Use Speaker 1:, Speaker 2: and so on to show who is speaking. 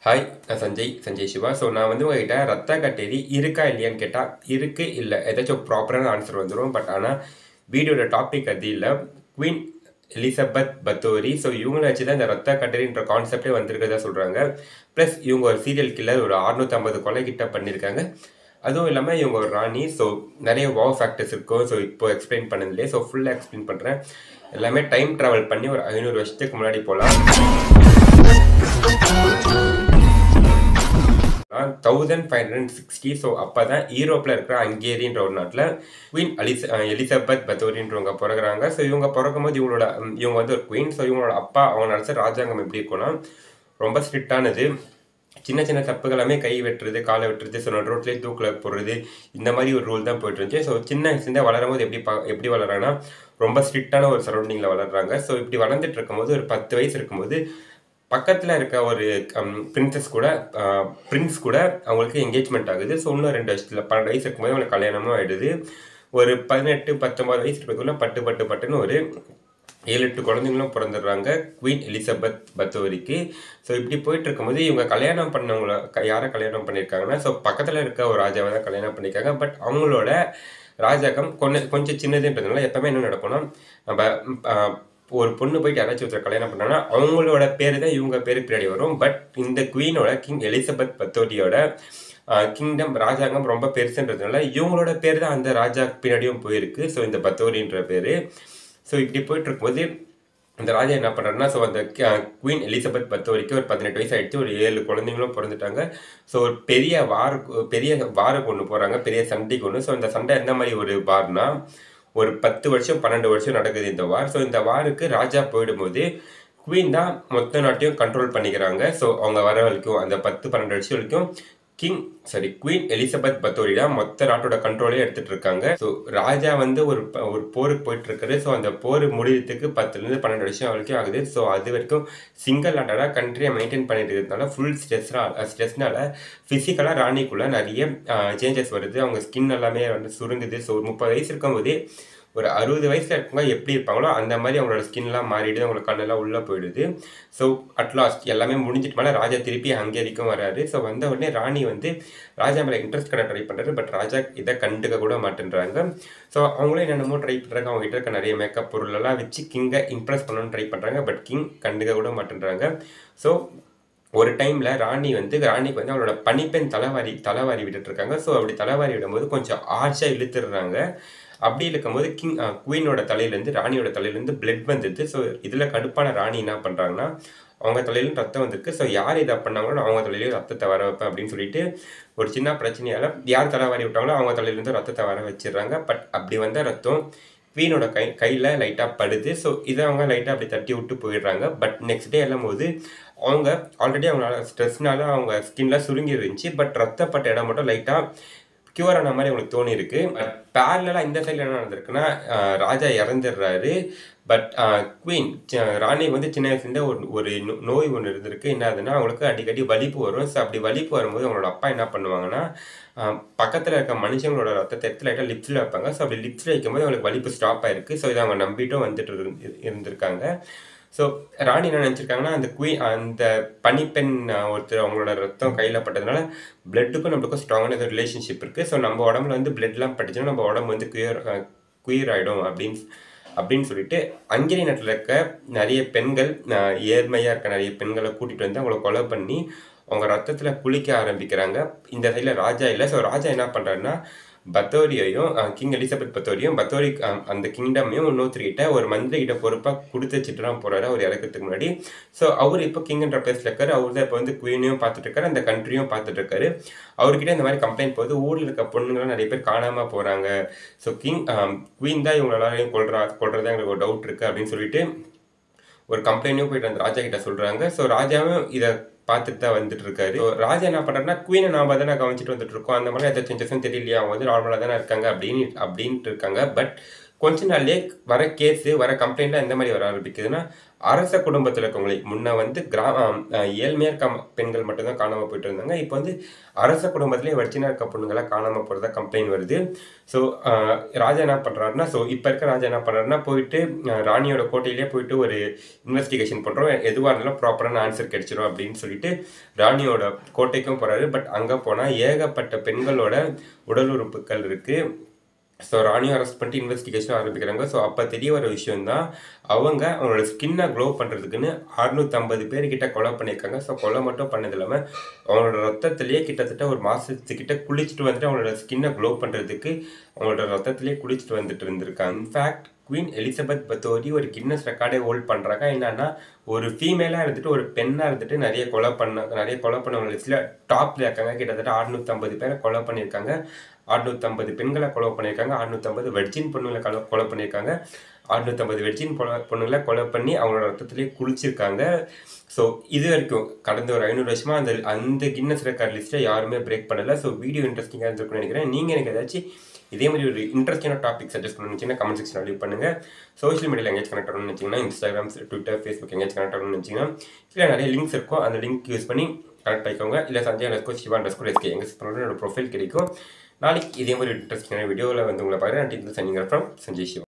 Speaker 1: hi நான் Sanjay Sanjay Siva so நான் வந்து உங்ககிட்ட ரத்த கட்டேரி இருக்கா இல்லையான்னு கேட்டால் இருக்கு இல்லை ஏதாச்சும் ப்ராப்பரான ஆன்சர் வந்துடும் பட் ஆனால் வீடியோட டாபிக் அது இல்லை குவீன் எலிசபெத் பத்தோரி ஸோ இவங்கள வச்சு தான் இந்த ரத்த கட்டேரின்ற கான்செப்டே வந்திருக்கிறதா சொல்கிறாங்க ப்ளஸ் இவங்க ஒரு சீரியல் கில்லர் ஒரு அறுநூற்றம்பது கொலை கிட்ட பண்ணியிருக்காங்க அதுவும் இல்லாமல் இவங்க ஒரு ராணி ஸோ நிறைய வாவ் ஃபேக்டர்ஸ் இருக்கும் ஸோ இப்போ எக்ஸ்பிளைன் பண்ணதுலேயே ஸோ ஃபுல்லாக எக்ஸ்பிளைன் பண்ணுறேன் எல்லாமே டைம் ட்ராவல் பண்ணி ஒரு ஐநூறு வருஷத்துக்கு முன்னாடி போகலாம் thousand five hundred sixty so அப்போ தான் யூரோப்பில் இருக்கிற ஹங்கேரின்ற ஒரு நாட்டில் குவீன் அலிஸ் எலிசபெத் பத்தோரின்றவங்க பிறகுறாங்க ஸோ இவங்க பிறக்கும் போது இவங்களோட ம், இவங்க வந்து ஒரு குவீன் ஸோ இவங்களோட அப்பா அவங்க நடத்த ராஜாங்கம் எப்படி இருக்கும்னா ரொம்ப ஸ்ட்ரிக்டானது சின்ன சின்ன தப்புகள் எல்லாமே கை வெட்டுறது காலை வெட்டுறது ஸோ நடு ரோட்லேயே தூக்கில் போடுறது இந்த மாதிரி ஒரு ரூல் தான் போயிட்டு இருந்துச்சு ஸோ சின்ன வயசுலேருந்து வளரும் போது எப்படி பா எப்படி வளராங்கன்னா ரொம்ப ஸ்ட்ரிக்டான ஒரு சரௌண்டிங்கில் வளர்றாங்க ஸோ இப்படி வளர்ந்துட்டு இருக்கும்போது ஒரு பத்து வயசு இருக்கும்போது பக்கத்தில் இருக்க ஒரு பிரின்சஸ் கூட பிரின்ஸ் கூட அவங்களுக்கு என்கேஜ்மெண்ட் ஆகுது ஸோ இன்னும் ரெண்டு வருஷத்தில் பன்னெண்டு வயசு இருக்கும்போது அவங்களுக்கு கல்யாணமும் ஆயிடுது ஒரு பதினெட்டு பத்தொன்பது வயசு இருக்கிறதுக்குள்ள பட்டு பட்டு பட்டுன்னு ஒரு ஏழு எட்டு குழந்தைங்களும் பிறந்துடுறாங்க குவீன் எலிசபெத் பத்தோரிக்கு ஸோ இப்படி போயிட்டு இருக்கும்போது இவங்க கல்யாணம் பண்ணவங்கள க- யாரை கல்யாணம் பண்ணியிருக்காங்கன்னா ஸோ பக்கத்தில் இருக்க ஒரு ராஜாவை தான் கல்யாணம் பண்ணியிருக்காங்க பட் அவங்களோட ராஜாக்கம் கொஞ்சம் கொஞ்சம் சின்னதுன்றதுனால எப்பவுமே என்ன நடக்கும்னா நம்ம ம், ஆ, ஒரு பொண்ணு போயிட்டு யாராச்சும் ஒருத்தர் கல்யாணம் பண்ணாங்கன்னா அவங்களோட பேர் தான் இவங்க பேருக்கு பின்னாடி வரும் பட் இந்த குவீனோட கிங் எலிசபெத் பத்தோரியோட கிங்டம் ராஜாங்கம் ரொம்ப பெருசுன்றதுனால இவங்களோட பேர் தான் அந்த ராஜா பின்னாடியும் போயிருக்கு ஸோ இந்த பத்தோரின்ற பேர் ஸோ இப்படி போயிட்டு இருக்கும்போது இந்த ராஜா என்ன பண்ணுறாருன்னா ஸோ அந்த குவீன் எலிசபெத் பத்து வரைக்கும் ஒரு பதினெட்டு வயசு ஆயிடுச்சு ஒரு ஏழு குழந்தைங்களும் பிறந்துட்டாங்க ஸோ ஒரு பெரிய வார பெரிய வாருக்கு ஒன்று போகிறாங்க பெரிய சண்டைக்கு ஒன்று ஸோ இந்த சண்டை எந்த மாதிரி ஒரு வார்னா ஒரு பத்து வருஷம் பன்னெண்டு வருஷம் நடக்குது இந்த வார் ஸோ இந்த வாருக்கு ராஜா போயிடும்போது குவீன் தான் மொத்த நாட்டையும் கண்ட்ரோல் பண்ணிக்கிறாங்க ஸோ அவங்க வர வரைக்கும் அந்த பத்து பன்னெண்டு வருஷம் வரைக்கும் king sorry queen Elizabeth Bathory தான் மொத்த நாட்டோட கண்ட்ரோலே எடுத்துட்டு இருக்காங்க ஸோ ராஜா வந்து ஒரு ப- ஒரு போருக்கு போயிட்டு இருக்காரு ஸோ அந்த போர் முடியறதுக்கு பத்துலேருந்து பன்னெண்டு வருஷம் வரைக்கும் ஆகுது ஸோ அது வரைக்கும் சிங்கிள் நாட்டோட கண்ட்ரியை மெயின்டைன் பண்ணிட்டு இருக்கிறதுனால ஃபுல் ஸ்ட்ரெஸ்ஸாக ஸ்ட்ரெஸ்னால ஃபிசிக்கலாக ராணிக்குள்ள நிறைய சேஞ்சஸ் வருது அவங்க ஸ்கின் எல்லாமே வந்து சுருங்குது ஸோ ஒரு முப்பது வயசு இருக்கும்போதே ஒரு அறுபது வயசுல இருக்கவங்க எப்படி இருப்பாங்களோ அந்த மாதிரி அவங்களோட ஸ்கின்லாம் மாறிடுது அவங்களோட கண்ணெல்லாம் உள்ளே போயிடுது ஸோ அட்லாஸ்ட் எல்லாமே முடிஞ்சிட்டு மேலே ராஜா திருப்பி ஹங்கேரிக்கும் வராரு ஸோ வந்த உடனே ராணி வந்து ராஜா மேலே இன்ட்ரெஸ்ட் கடை ட்ரை பண்ணுறாரு பட் ராஜா இதை கண்டுக்க கூட மாட்டேன்றாங்க ஸோ அவங்களும் என்னென்னமோ ட்ரை பண்ணுறாங்க அவங்க கிட்ட இருக்க நிறைய மேக்கப் பொருள் எல்லாம் வச்சு கிங்கை இம்ப்ரெஸ் பண்ணணும்னு ட்ரை பண்ணுறாங்க பட் கிங் கண்டுக்க கூட மாட்டேன்றாங்க ஸோ ஒரு டைமில் ராணி வந்து ராணிக்கு வந்து அவளோட பனிப்பெண் தலைவாரி தலைவாரி விட்டுட்டு இருக்காங்க ஸோ அப்படி தலைவாரி விடும்போது கொஞ்சம் ஆர்ச்சாக இழுத்துடுறாங்க அப்படி இருக்கும்போது கிங் குவீனோட தலையிலேருந்து ராணியோட தலையிலேருந்து பிளட் வந்தது ஸோ இதில் கடுப்பான ராணி என்ன பண்ணுறாங்கன்னா அவங்க தலையிலும் ரத்தம் வந்திருக்கு ஸோ யார் இதை பண்ணாங்களோ அவங்க தலையிலையும் ரத்தத்தை வர வைப்பேன் அப்படின்னு சொல்லிட்டு ஒரு சின்ன பிரச்சனையால் யார் தலைவாரி விட்டாங்களோ அவங்க தலையிலேருந்து ரத்தத்தை வர வச்சிடுறாங்க பட் அப்படி வந்த ரத்தம் குவீனோட கை கையில் லைட்டாக படுது ஸோ இதை அவங்க லைட்டாக அப்படி தட்டி விட்டு போயிடுறாங்க பட் நெக்ஸ்ட் டே எல்லாம் போது அவங்க ஆல்ரெடி அவங்களால ஸ்ட்ரெஸ்னால அவங்க ஸ்கின்ல சுருங்கி இருந்துச்சு பட் ரத்தப்பட்ட இடம் மட்டும் லைட்டாக க்யூர் ஆன மாதிரி அவங்களுக்கு தோணி இருக்கு பட் பேரலாக இந்த சைடில் என்ன நடந்திருக்குன்னா ஆஹ் ராஜா இறந்துடுறாரு பட் குவீன் ராணி வந்து சின்ன வயசுலேருந்து ஒரு ஒரு நோ- நோய் ஒன்று இருந்திருக்கு என்ன ஆகுதுன்னா அவங்களுக்கு அடிக்கடி வலிப்பு வரும் ஸோ அப்படி வலிப்பு வரும்போது அவங்களோட அப்பா என்ன பண்ணுவாங்கன்னா பக்கத்தில் இருக்க மனுஷங்களோட ரத்தத்தை எடுத்து லைட்டாக லிப்ஸில் வைப்பாங்க ஸோ அப்படி லிப்ஸில் வைக்கும்போது அவங்களுக்கு வலிப்பு ஸ்டாப் ஆயிருக்கு ஸோ இதை அவங்க நம்பிட்டும் வந்துட்டு இருந்து- இருந்திருக்காங்க ஸோ ராணி என்ன நினச்சிருக்காங்கன்னா அந்த குயி அந்த பனிப்பெண் அஹ், ஒருத்தர் அவங்களோட ரத்தம் கையில் பட்டதுனால பிளட்டுக்கும் நம்மளுக்கும் ஸ்ட்ராங்கான ஏதோ ரிலேஷன்ஷிப் இருக்குது ஸோ நம்ம உடம்புல வந்து பிளட்லாம் பட்டுச்சுன்னா நம்ம உடம்பு வந்து குயர் குயிர் ஆகிடும் அப்படின்னு அப்படின்னு சொல்லிட்டு அங்கிரி நாட்டில் இருக்க நிறைய பெண்கள் அஹ், ஏழ்மையா இருக்க நிறைய பெண்களை கூட்டிகிட்டு வந்து அவங்கள கொலை பண்ணி அவங்க ரத்தத்தில் குளிக்க ஆரம்பிக்கிறாங்க இந்த சைடில் ராஜா இல்லை ஸோ ராஜா என்ன பண்ணுறாருன்னா பத்தோரியையும் கிங் எலிசபெத் பத்தோரியும் பத்தோரி அஹ், அந்த கிங்டமையும் இன்னொருத்தர்கிட்ட ஒரு மந்திரி கிட்ட பொறுப்பாக கொடுத்து வச்சுட்டுலாம் போறாரு அவர் இறக்கிறதுக்கு முன்னாடி ஸோ அவர் இப்போ கிங்ன்ற பிளேஸில் இருக்காரு அவர் தான் இப்போ வந்து குயினையும் பார்த்துட்டு இருக்காரு அந்த கண்ட்ரியும் பார்த்துட்டு இருக்காரு அவர்கிட்ட இந்த மாதிரி கம்ப்ளைண்ட் போகுது ஊரில் இருக்க பொண்ணுங்களாம் நிறைய பேர் காணாம போறாங்க ஸோ கிங் குயின் தான் இவங்க எல்லாரையும் கொள்றா கொள்றதா எங்களுக்கு ஒரு டவுட் இருக்கு அப்படின்னு சொல்லிட்டு ஒரு கம்ப்ளைண்ட்டும் போயிட்டு அந்த ராஜா கிட்ட சொல்றாங்க ஸோ ராஜாவும் இதை பார்த்துட்டு தான் வந்துட்டு இருக்காரு So, ராஜா என்ன பண்றாருன்னா குவீனை நாம தானே கவனிச்சிட்டு வந்துட்டு இருக்கோம் அந்த மாதிரி எந்த சேஞ்சஸும் தெரியலையா அவங்க வந்து நார்மலாக தானே இருக்காங்க அப்படின்னு அப்படின்ட்டு இருக்காங்க பட் கொஞ்ச நாள்லயே வர கேஸு வர கம்ப்ளைண்ட்லாம் எந்த மாதிரி வர ஆரம்பிக்குதுன்னா அரச குடும்பத்தில் இருக்கவங்களே முன்ன வந்து கிராம ஏழ்மையாக இருக்க பெண்கள் மட்டும்தான் காணாமல் போயிட்டு இருந்தாங்க இப்போ வந்து அரச குடும்பத்திலே வர்ஜினா இருக்க பொண்ணுங்களாம் காணாமல் போகிறதா கம்ப்ளைண்ட் வருது ஸோ ராஜா என்ன பண்ணுறாருன்னா ஸோ இப்போ இருக்க ராஜா என்ன பண்ணுறாருன்னா போயிட்டு அஹ், ராணியோட கோட்டையிலே போயிட்டு ஒரு இன்வெஸ்டிகேஷன் பண்ணுறோம் எதுவாக இருந்தாலும் ப்ராப்பரான ஆன்சர் கிடைச்சிரும் அப்படின்னு சொல்லிட்டு ராணியோட கோட்டைக்கும் போகிறாரு பட் அங்கே போனால் ஏகப்பட்ட பெண்களோட உடல் உறுப்புகள் இருக்குது ஸோ ராணியை அரெஸ்ட் பண்ணிட்டு இன்வெஸ்டிகேஷன் ஆரம்பிக்கிறாங்க ஸோ அப்போ தெரிய வர விஷயம் தான் அவங்க அவங்களோட ஸ்கின்னை க்ளோ பண்ணுறதுக்குன்னு அறுநூத்தம்பது பேர்கிட்ட கொலை பண்ணியிருக்காங்க ஸோ கொலை மட்டும் பண்ணது இல்லாமல் அவங்களோட ரத்தத்திலேயே கிட்டத்தட்ட ஒரு மாதத்துக்கிட்ட குளிச்சுட்டு வந்துட்டு அவங்களோட ஸ்கின்னை க்ளோ பண்ணுறதுக்கு அவங்களோட ரத்தத்திலேயே குளிச்சுட்டு வந்துட்டு இருந்திருக்காங்க இன்ஃபேக்ட் குவீன் எலிசபெத் பத்தோரி ஒரு கின்னஸ் ரெக்கார்டே ஹோல்ட் பண்ணுறாங்க என்னன்னா ஒரு ஃபீமேலாக இருந்துட்டு ஒரு பெண்ணாக இருந்துட்டு நிறைய கொலை பண்ண நிறைய கொலை பண்ணவங்க லிஸ்ட்டில் டாப்பில் இருக்காங்க கிட்டத்தட்ட அறுநூத்தம்பது பேரை கொலை பண்ணியிருக்காங்க அறுநூத்தம்பது பெண்களை கொலை பண்ணியிருக்காங்க அறுநூத்தம்பது வெர்ஜின் பொண்ணுங்களை கொலை கொலை பண்ணியிருக்காங்க அறுநூத்தம்பது வெர்ஜின் பொண்ணு பொண்ணுங்களை கொலை பண்ணி அவங்களோட ரத்தத்திலே குளிச்சிருக்காங்க ஸோ இது வரைக்கும் கடந்த ஒரு ஐநூறு வருஷமா அந்த அந்த கின்னஸ் ரெக்கார்ட் லிஸ்ட்டை யாருமே பிரேக் பண்ணல ஸோ வீடியோ இன்ட்ரெஸ்டிங்காக இருந்திருக்கும்னு நினைக்கிறேன் நீங்கள் எனக்கு ஏதாச்சும் இதே மாதிரி ஒரு இன்ட்ரெஸ்டிங்கான டாபிக் சஜஸ்ட் பண்ணுச்சுன்னா கமெண்ட் செக்ஷன் லீவ் பண்ணுங்க சோஷியல் மீடியாவில் எங்கேஜ் கனெக்ட் ஆகணும்னு வச்சிங்கன்னா Instagram Twitter Facebook engage connect ஆகணும்னு வச்சிங்கன்னா இல்லை நிறைய லிங்க்ஸ் இருக்கும் அந்த லிங்க் யூஸ் பண்ணி கனெக்ட் ஆகிக்கோங்க இல்லை Sanjay underscore Siva underscore SK எங்கள் என்னோட ப்ரொஃபைல் கிடைக்கும் நாளைக்கு இதே மாதிரி இன்ட்ரெஸ்டிங்கான வீடியோவில் வந்து உங்களை பார்க்குறேன் until signing from Sanjay Siva